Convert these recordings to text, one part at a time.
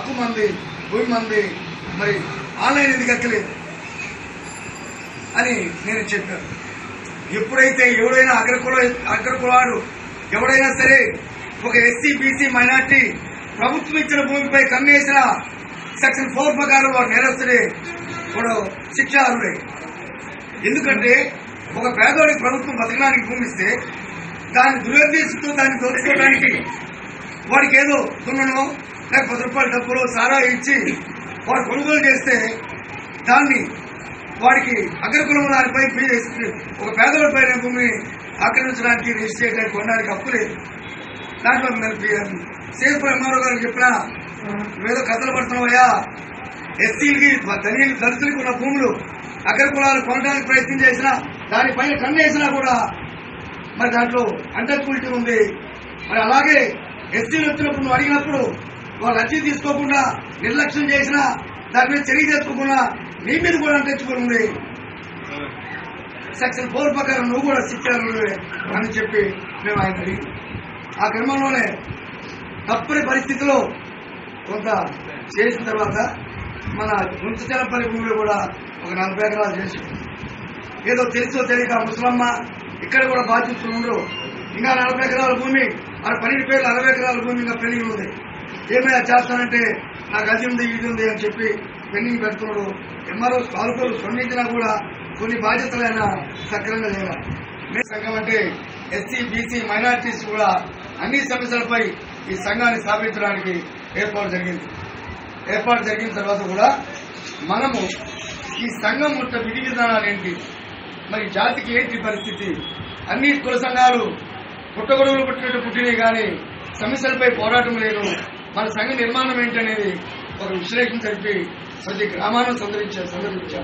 హక్కు మంది భూమి మంది మరి ఆన్లైన్ ఎందుకు ఎక్కలేదు అని నేను చెప్పాను ఎప్పుడైతే ఎవడైనా అగ్రకుల అగ్రకులాడు ఎవడైనా సరే ఒక ఎస్సీ బీసీ మైనార్టీ ప్రభుత్వం ఇచ్చిన భూమిపై కన్నేసిన సెక్షన్ ఫోర్ ప్రకారం వాడు నేరస్తుడే కూడా శిక్ష అర్హుడే ఎందుకంటే ఒక పేదోడికి ప్రభుత్వం బతకడానికి భూమిస్తే దాన్ని దురుద్దేశంతో దాన్ని దోచుకోవడానికి వాడికి ఏదో దున్ననో లేక పది రూపాయల డబ్బులు సారా ఇచ్చి వాడు కొనుగోలు చేస్తే దాన్ని వాడికి అగ్రకులం దానిపై పీ- ఒక పేదవాడి పైన భూమిని ఆక్రమించడానికి రిజిస్టర్ చేయడానికి కొనడానికి హక్కు లేదు దాంట్లో మరి సేపు ఎంఆర్ఓ గారికి చెప్పినా నువ్వేదో కథలు పడుతున్నావయ్యా ఎస్సీలకి దళితులు దళితులకు ఉన్న భూములు అగ్రకులాలు కొనడానికి ప్రయత్నం చేసినా దానిపైన కన్నేసినా కూడా మరి దాంట్లో అంటర్క్వాలిటీ ఉంది మరి అలాగే ఎస్టీలు వచ్చినప్పుడు నువ్వు అడిగినప్పుడు వాళ్ళు అర్జీ తీసుకోకుండా నిర్లక్ష్యం చేసినా దాని మీద చర్య చేసుకోకుండా నీ మీద కూడా అంటించుకుని ఉంది సెక్షన్ ఫోర్ ప్రకారం నువ్వు కూడా శిక్షారు అని చెప్పి మేము ఆయన అడిగి ఆ క్రమంలోనే తప్పని పరిస్థితిలో కొంత చేసిన తర్వాత మన గుంతచలపల్లి భూమిలో కూడా ఒక నలభై ఎకరాలు చేసి ఏదో తెలుసో తెలియక ముసలమ్మ ఇక్కడ కూడా బాధ్యతలు ఉండరు ఇంకా నలభై ఎకరాల భూమి మన పన్నెండు పేర్లు అరవై ఎకరాల భూమి ఇంకా పెళ్లి ఉంది ఏమైనా చేస్తానంటే నాకు అది ఉంది ఇది ఉంది అని చెప్పి పెండింగ్ పెడుతున్నాడు ఎంఆర్ఓ పాలకులు స్పందించినా కూడా కొన్ని బాధ్యతలైనా సక్రమంగా లేదా మీ సంఘం అంటే ఎస్సీ బీసీ మైనార్టీస్ కూడా అన్ని సమస్యలపై ఈ సంఘాన్ని స్థాపించడానికి ఏర్పాటు జరిగింది ఏర్పాటు జరిగిన తర్వాత కూడా మనము ఈ సంఘం యొక్క విధి విధానాలు ఏంటి మరి జాతికి ఏంటి పరిస్థితి అన్ని కుల సంఘాలు పుట్టగొడుగులు పుట్టినట్టు పుట్టినాయి కానీ సమస్యలపై పోరాటం లేదు మన సంఘ నిర్మాణం ఏంటి అనేది ఒక విశ్లేషణ జరిపి ప్రతి గ్రామాలను సందర్శించా సందర్శించాం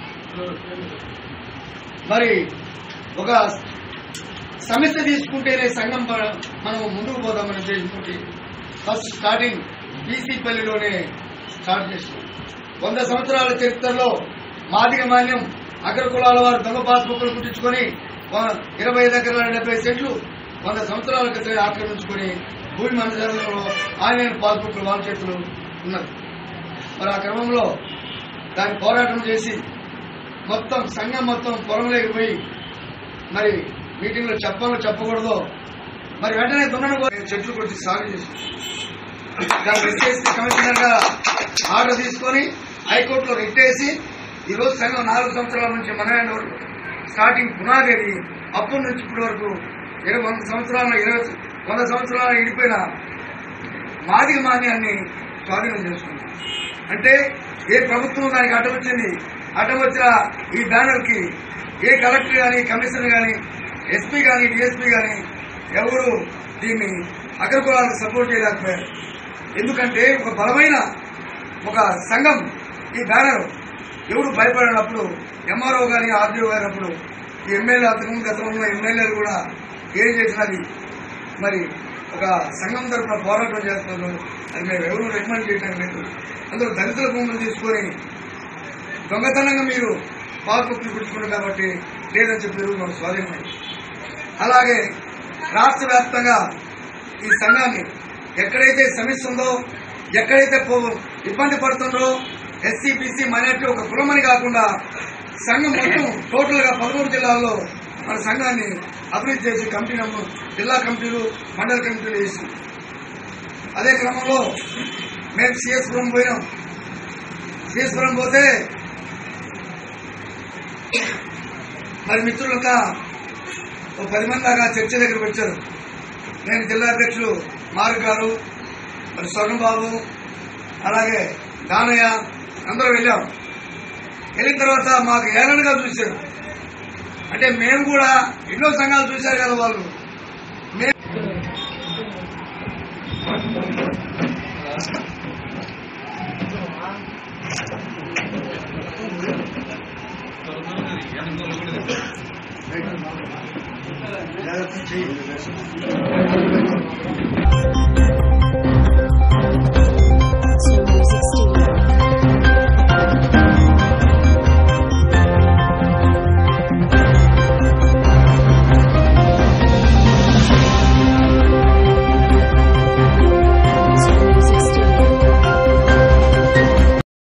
మరి ఒక సమస్య తీసుకుంటేనే సంఘం ప- మనం ముందుకు పోదామనే ఉద్దేశంతో ఫస్ట్ స్టార్టింగ్ బీసీ పల్లిలోనే స్టార్ట్ చేసినాం వంద సంవత్సరాల చరిత్రలో మాదిగ మాన్యం అగ్ర కులాల వారు దొంగ పాస్బుక్లు కుట్టించుకొని వ- ఇరవై ఐదు ఎకరాల డెబ్బై సెంట్లు వంద సంవత్సరాల క్రితం ఆక్రమించుకొని భూమి మండలంలో ఆయన పాస్బుక్లు వాళ్ళ చేతులు ఉన్నది మరి ఆ క్రమంలో దాన్ని పోరాటం చేసి మొత్తం సంఘం మొత్తం పొలంలోకి పోయి మరి మీటింగ్ లో చెప్పాలో చెప్పకూడదో మరి వెంటనే దున్నను కో- చెట్లు కొట్టి సాగు చేసి దాన్ని రిట్ కమిషనర్ గా ఆర్డర్ తీసుకొని హైకోర్టులో రిట్ వేసి ఈ రోజు సంఘం నాలుగు సంవత్సరాల నుంచి మనమైన వరకు స్టార్టింగ్ పునాది అది అప్పటి నుంచి ఇప్పటి వరకు ఇరవై వంద సంవత్సరాల ఇరవై వంద సంవత్సరాల ఇడిపోయిన మాదిగ మాన్యాన్ని స్వాధీనం చేసుకుంది అంటే ఏ ప్రభుత్వం దానికి అడ్డం వచ్చింది అడ్డం వచ్చిన ఈ బ్యానర్ కి ఏ కలెక్టర్ గాని కమిషనర్ గాని ఎస్పీ గాని డిఎస్పీ గాని ఎవరు దీన్ని అగ్రకులాలకు సపోర్ట్ చేయలేకపోయారు ఎందుకంటే ఒక బలమైన ఒక సంఘం ఈ బ్యానర్ ఎవరు భయపడినప్పుడు ఎంఆర్ఓ గాని ఆర్డీఓ గారినప్పుడు ఈ ఎమ్మెల్యే అంతకుముందు గతంలో ఉన్న ఎమ్మెల్యేలు కూడా ఏం చేసినది మరి ఒక సంఘం తరఫున పోరాటం చేస్తున్నారు అది మేము ఎవరు రికమెండ్ చేయడం లేదు అందులో దళితుల భూములు తీసుకొని దొంగతనంగా మీరు పాస్బుక్లు పుచ్చుకున్నారు కాబట్టి లేదని చెప్పి మన స్వాధీనమైంది అలాగే రాష్ట్ర వ్యాప్తంగా ఈ సంఘాన్ని ఎక్కడైతే సమస్య ఉందో ఎక్కడైతే పో ఇబ్బంది పడుతుందో ఎస్సీ బీసీ మైనార్టీ ఒక కులమని కాకుండా సంఘం మొత్తం టోటల్ గా పదమూడు జిల్లాల్లో మన సంఘాన్ని అభివృద్ధి చేసి కమిటీ నెంబర్ జిల్లా కమిటీలు మండల కమిటీలు వేసి అదే క్రమంలో మేము సిఎస్పురం పోయినాం సిఎస్పురం పోతే మరి మిత్రులంతా ఓ పది మంది దాకా చర్చ దగ్గరికి వచ్చారు నేను జిల్లా అధ్యక్షులు మారు గారు మరి స్వర్ణబాబు అలాగే దానయ్య అందరూ వెళ్ళాం వెళ్ళిన తర్వాత మాకు ఏలనగా చూశారు అంటే మేము కూడా ఎన్నో సంఘాలు చూశారు కదా వాళ్ళు మే- జాగ్రత్త చెయ్యి